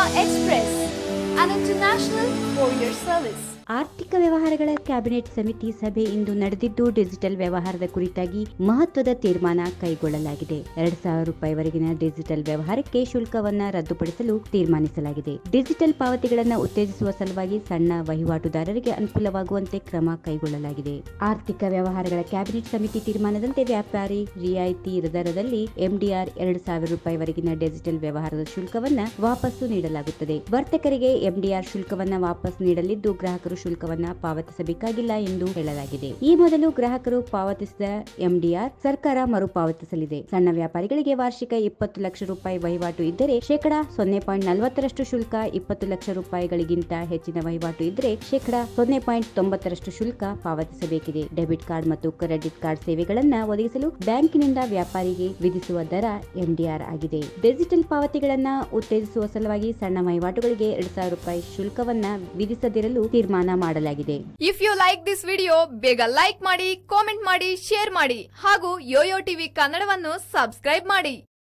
Express, an international courier service. ಆರ್ಥಿಕ ವ್ಯವಹಾರಗಳ cabinet ಸಮಿತಿ ಸಭೆ ಇಂದು ನಡೆದಿದ್ದು ಡಿಜಿಟಲ್ ವ್ಯವಹಾರದ ಕುರಿತಾಗಿ ಮಹತ್ವದ ತೀರ್ಮಾನ ಕೈಗೊಳ್ಳಲಾಗಿದೆ ಎರಡ್ ಸಾವಿರ ರೂಪಾಯಿವರೆಗಿನ ಡಿಜಿಟಲ್ ವ್ಯವಹಾರಕ್ಕೆ ಶುಲ್ಕವನ್ನ ರದ್ದುಪಡಿಸಲು ತೀರ್ಮಾನಿಸಲಾಗಿದೆ ಡಿಜಿಟಲ್ ಪಾವತಿಗಳನ್ನು ಉತ್ತೇಜಿಸುವ ಸಲುವಾಗಿ ಸಣ್ಣ ವಹಿವಾಟುದಾರರಿಗೆ ಅನುಕೂಲವಾಗುವಂತೆ ಕ್ರಮ ಕೈಗೊಳ್ಳಲಾಗಿದೆ ಆರ್ಥಿಕ ವ್ಯವಹಾರಗಳ ಕ್ಯಾಬಿನೆಟ್ ಸಮಿತಿ ತೀರ್ಮಾನದಂತೆ ವ್ಯಾಪಾರಿ ರಿಯಾಯಿತಿ ದರದಲ್ಲಿ ಎಂಡಿಆರ್ ಎರಡು ಸಾವಿರ ರೂಪಾಯಿವರೆಗಿನ ಡಿಜಿಟಲ್ ವ್ಯವಹಾರದ ಶುಲ್ಕವನ್ನ ವಾಪಸ್ಸು ನೀಡಲಾಗುತ್ತದೆ ವರ್ತಕರಿಗೆ ಎಂಡಿಆರ್ ಶುಲ್ಕವನ್ನ ವಾಪಸ್ ನೀಡಲಿದ್ದು ಗ್ರಾಹಕರು ಶುಲ್ಕವನ್ನ ಪಾವತಿಸಬೇಕಾಗಿಲ್ಲ ಎಂದು ಹೇಳಲಾಗಿದೆ ಈ ಮೊದಲು ಗ್ರಾಹಕರು ಪಾವತಿಸಿದ ಎಂಡಿಆರ್ ಸರ್ಕಾರ ಮರುಪಾವತಿಸಲಿದೆ ಸಣ್ಣ ವ್ಯಾಪಾರಿಗಳಿಗೆ ವಾರ್ಷಿಕ ಇಪ್ಪತ್ತು ಲಕ್ಷ ರೂಪಾಯಿ ವಹಿವಾಟು ಇದ್ದರೆ ಶೇಕಡಾ ಸೊನ್ನೆ ಪಾಯಿಂಟ್ ನಲವತ್ತರಷ್ಟು ಶುಲ್ಕ ಇಪ್ಪತ್ತು ಲಕ್ಷ ರೂಪಾಯಿಗಳಿಗಿಂತ ಹೆಚ್ಚಿನ ವಹಿವಾಟು ಇದ್ದರೆ ಶೇಕಡಾ ಸೊನ್ನೆ ಪಾಯಿಂಟ್ ತೊಂಬತ್ತರಷ್ಟು ಶುಲ್ಕ ಪಾವತಿಸಬೇಕಿದೆ ಡೆಬಿಟ್ ಕಾರ್ಡ್ ಮತ್ತು ಕ್ರೆಡಿಟ್ ಕಾರ್ಡ್ ಸೇವೆಗಳನ್ನ ಒದಗಿಸಲು ಬ್ಯಾಂಕಿನಿಂದ ವ್ಯಾಪಾರಿಗೆ ವಿಧಿಸುವ ದರ ಎಂಡಿಆರ್ ಆಗಿದೆ ಡಿಜಿಟಲ್ ಪಾವತಿಗಳನ್ನ ಉತ್ತೇಜಿಸುವ ಸಲುವಾಗಿ ಸಣ್ಣ ವಹಿವಾಟುಗಳಿಗೆ ಎರಡ್ ಸಾವಿರ ರೂಪಾಯಿ ಶುಲ್ಕವನ್ನ ವಿಧಿಸದಿರಲು ತೀರ್ಮಾನ ಮಾಡಲಾಗಿದೆ if you like this video ಬೇಗ ಲೈಕ್ ಮಾಡಿ ಕಾಮೆಂಟ್ ಮಾಡಿ ಶೇರ್ ಮಾಡಿ ಹಾಗೂ ಯೋಯೋ ಟಿವಿ ಕನ್ನಡವನ್ನು ಸಬ್ಸ್ಕ್ರೈಬ್ ಮಾಡಿ